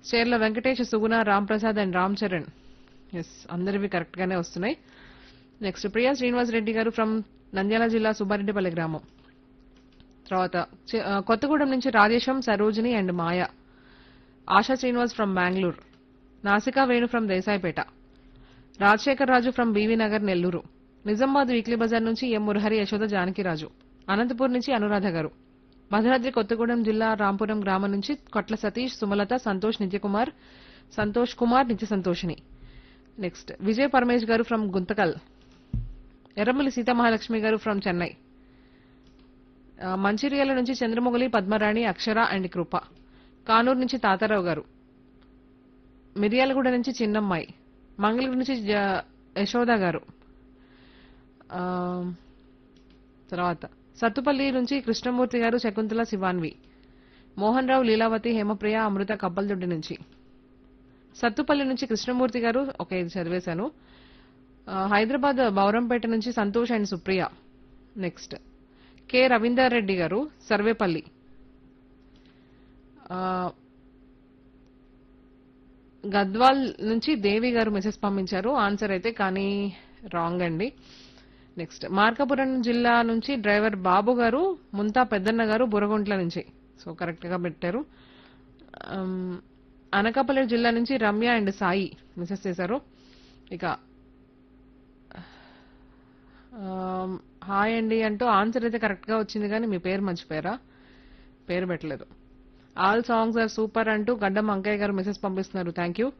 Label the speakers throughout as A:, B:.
A: చేర్ల Venkatesh Suguna Ram Prasad and Ram Charan ఎస్ అందరివి correct గానే వస్తున్నాయి నెక్స్ట్ ప్రియా శ్రీనివాస్ రెడ్డి గారు ఫ్రమ్ నంద్యాల జిల్లా సుబ్బారెడ్డిపల్లి గ్రామం తర్వాత చి- ఆ, కొత్తగూడెం నుంచి Rajesham Sarojini and Maya Asha Srinivas from Bengaluru Nasika Venu from Desaipet Rajasekhar Raju from BV Nagar Nellore Nizamabad weekly bazaar నుంచి ఎం మురహరి యశోద జానకిరాజు అనంతపూర్ నుంచి అనురాధ గారు భద్రాద్రి కొత్తగూడెం జిల్లా రాంపురం గ్రామం నుంచి కొట్ల సతీష్ సుమలత సంతోష్ నిత్యకుమార్ సంతోష్ కుమార్ నిత్య సంతోషిని నెక్స్ట్ విజయ్ పరమేష్ గారు ఫ్రమ్ గుంతకల్ ఎర్రమల్లి సీతామహాలక్ష్మి గారు ఫ్రమ్ చెన్నై ఆ, మంచిర్యాల నుంచి చంద్రమొగలి పద్మరాణి అక్షర అండ్ కృప కానూరు నుంచి తాతారావు గారు మిర్యాలగూడ నుంచి చిన్నమ్మాయి మంగళగిరి నుంచి జ- యశోద గారు ఆ, తర్వాత సత్తుపల్లి నుంచి కృష్ణమూర్తి గారు శకుంతల శివాన్వి మోహన్ రావు లీలావతి హేమప్రియ అమృత కప్పలదొడ్డి నుంచి సత్తుపల్లి నుంచి కృష్ణమూర్తి గారు ఓకే ఇది చదివేశాను ఆ, హైదరాబాద్ బౌరంపేట నుంచి Santosh and Supriya next K Ravinder Reddy garu Sarvepalli ఆ, గద్వాల్ నుంచి దేవి గారు మెసేజ్ పంపించారు ఆన్సర్ అయితే కానీ రాంగ్ అండి నెక్స్ట్ మార్కాపురం జిల్లా నుంచి డ్రైవర్ బాబు గారు ముంతా పెద్దన్న గారు బురగుంట్ల నుంచి సో కరెక్ట్ గా పెట్టారు అమ్, అనకాపల్లి జిల్లా నుంచి రమ్య అండ్ సాయి మెసేజ్ చేశారు ఇక ఆమ్, హాయ్ అండి అంటూ ఆన్సర్ అయితే కరెక్ట్ గా వచ్చింది కానీ మీ పేరు మర్చిపోయారా పేరు పెట్టలేదు ఆల్ సాంగ్స్ ఆర్ సూపర్ అంటూ గడ్డం అంకయ్య గారు మెసేజ్ పంపిస్తున్నారు థ్యాంక్ యూ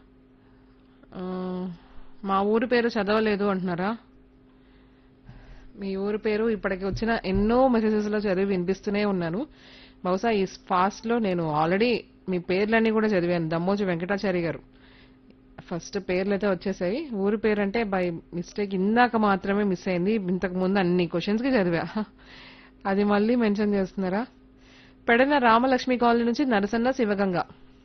A: మా ఊరి పేరు చదవలేదు అంటున్నారా మీ ఊరి పేరు ఇప్పటికి వచ్చిన ఎన్నో మెసేజెస్ లో చదివి వినిపిస్తూనే ఉన్నాను బహుశా ఈ ఫాస్ట్ లో నేను ఆల్రెడీ మీ పేర్లన్నీ కూడా చదివాను దమ్మోజు వెంకటాచారి గారు ఫస్ట్ పేర్లు అయితే వచ్చేసాయి ఊరి పేరు అంటే బై మిస్టేక్ ఇందాక మాత్రమే మిస్ అయింది ఇంతకు ముందు అన్ని క్వశ్చన్స్ కి చదివా అది మళ్ళీ మెన్షన్ చేస్తున్నారా పెడన రామలక్ష్మి కాలనీ నుంచి నరసన్న శివగంగ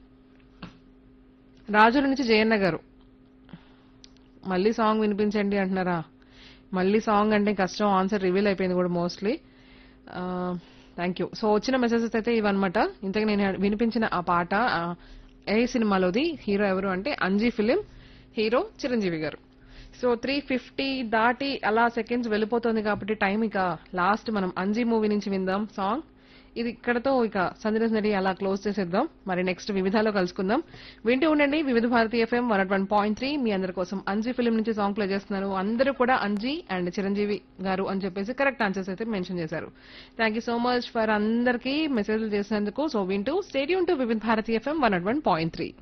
A: రాజుల నుంచి జయన్న గారు మళ్ళీ సాంగ్ వినిపించండి అంటున్నారా మళ్ళీ సాంగ్ అంటే కష్టం ఆన్సర్ రివీల్ అయిపోయింది కూడా మోస్ట్లీ థ్యాంక్ యూ సో వచ్చిన మెసేజెస్ అయితే ఇవన్నమాట ఇంతకు నేను వినిపించిన ఆ పాట ఆ, ఏ సినిమాలోది హీరో ఎవరు అంటే అంజీ ఫిలిం హీరో చిరంజీవి గారు సో త్రీ ఫిఫ్టీ దాటి అలా సెకండ్స్ వెళ్ళిపోతుంది కాబట్టి టైం ఇక లాస్ట్ మనం అంజీ మూవీ నుంచి విందాం సాంగ్ ఇది ఇక్కడతో ఇక సందేశ్ నడి అలా క్లోజ్ చేసేద్దాం మరి నెక్స్ట్ వివిధాలో కలుసుకుందాం వింటూ ఉండండి Vividha Bharati FM one one point three మీ అందరి కోసం అంజీ ఫిలిం నుంచి సాంగ్ ప్లే చేస్తున్నాను అందరూ కూడా అంజీ అండ్ చిరంజీవి గారు అని చెప్పేసి కరెక్ట్ ఆన్సర్స్ అయితే మెన్షన్ చేశారు thank you so much for అందరికీ మెసేజ్లు చేసినందుకు సో వింటూ stay tuned to Vividha Bharati FM one one point three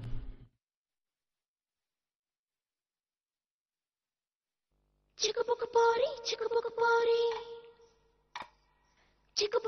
B: చిక్కుపుకు పోరి చిక్కుపుకు పోరి చిక్కుపు